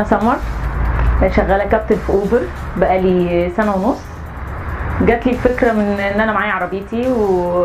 سمر شغاله كابتن في اوبر بقالي سنه ونص جات لي الفكره من ان انا معايا عربيتي و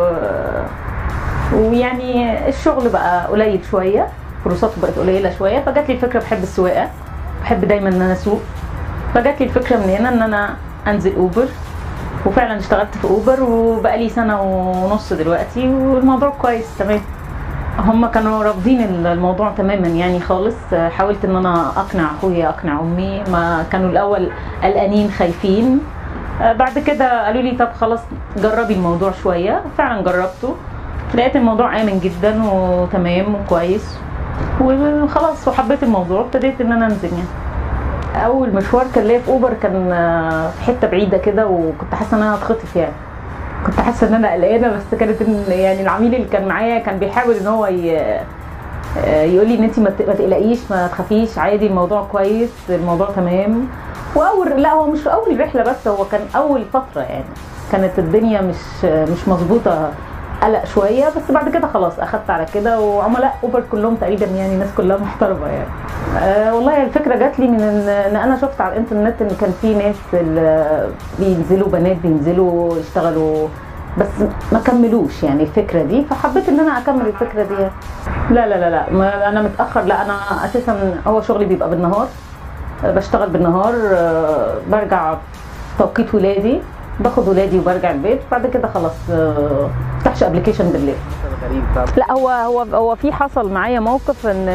ويعني الشغل بقى قليل شويه فرصاته بقت قليله شويه فجات لي الفكره بحب السواقه بحب دايما ان انا اسوق فجات لي الفكره من هنا ان انا انزل اوبر وفعلا اشتغلت في اوبر وبقالي سنه ونص دلوقتي والموضوع كويس تمام هم كانوا رافضين الموضوع تماما يعني خالص حاولت ان انا اقنع اخويا اقنع امي ما كانوا الاول قلقانين خايفين بعد كده قالوا لي طب خلاص جربي الموضوع شويه فعلا جربته لقيت الموضوع امن جدا وتمام وكويس وخلاص وحبيت الموضوع ابتديت ان انا انزل يعني اول مشوار كان ليا في اوبر كان في حته بعيده كده وكنت حاسه ان انا هتخطف يعني كنت حاسه ان انا قلقانه بس كانت يعني العميل اللي كان معايا كان بيحاول ان هو يقول لي ان انت ما تقلقيش ما تخافيش عادي الموضوع كويس الموضوع تمام واول لا هو مش اول رحله بس هو كان اول فتره يعني كانت الدنيا مش مش مظبوطه قلق شويه بس بعد كده خلاص اخدت على كده وعملاء اوبر كلهم تقريبا يعني الناس كلها محترمه يعني أه والله الفكره جات لي من ان انا شفت على الانترنت ان كان في ناس بينزلوا بنات بينزلوا يشتغلوا بس ما كملوش يعني الفكره دي فحبيت ان انا اكمل الفكره دي لا لا لا لا ما انا متاخر لا انا اساسا هو شغلي بيبقى بالنهار بشتغل بالنهار برجع توقيت ولادي باخد ولادي وبرجع البيت بعد كده خلاص افتحش ابلكيشن بالليل لا هو هو هو في حصل معايا موقف ان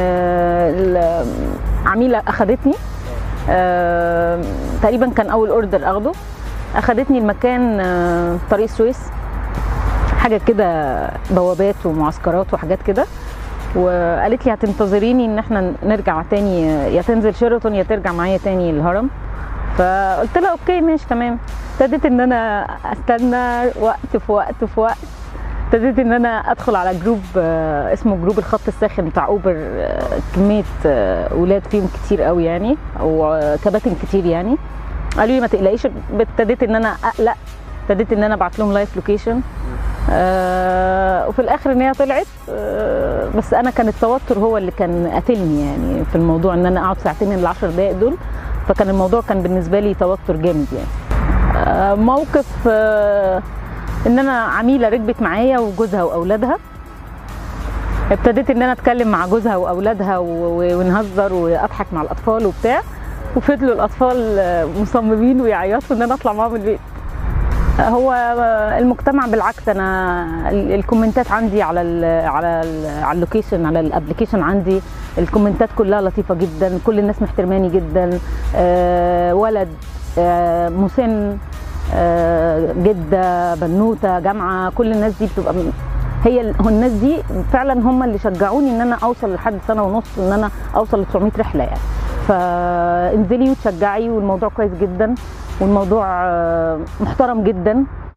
عميله اخدتني تقريبا كان اول اوردر اخده اخدتني المكان طريق السويس حاجه كده بوابات ومعسكرات وحاجات كده وقالت لي هتنتظريني ان احنا نرجع تاني يا تنزل شيراتون يا ترجع معايا تاني الهرم فقلت لها اوكي ماشي تمام ابتديت ان انا استنى وقت في وقت في وقت ابتديت ان انا ادخل على جروب اسمه جروب الخط الساخن بتاع اوبر كميه ولاد فيهم كتير قوي يعني وكباتن كتير يعني قالوا لي ما تقلقيش ابتديت ان انا اقلق ابتديت ان انا ابعت لهم لايف لوكيشن آه وفي الاخر ان هي طلعت آه بس انا كان التوتر هو اللي كان قاتلني يعني في الموضوع ان انا اقعد ساعتين من العشر دقائق دول فكان الموضوع كان بالنسبه لي توتر جامد يعني آه موقف آه ان انا عميله ركبت معايا وجوزها واولادها ابتديت ان انا اتكلم مع جوزها واولادها ونهزر واضحك مع الاطفال وبتاع وفضلوا الاطفال مصممين ويعيطوا ان انا اطلع معاهم البيت هو المجتمع بالعكس انا الكومنتات عندي على ال على ال على اللوكيشن على الابلكيشن عندي الكومنتات كلها لطيفه جدا كل الناس محترماني جدا أه ولد أه مسن أه جده بنوته جامعه كل الناس دي بتبقى هي الناس دي فعلا هم اللي شجعوني ان انا اوصل لحد سنه ونص ان انا اوصل ل 900 رحله يعني فانزلي وتشجعي والموضوع كويس جدا والموضوع محترم جدا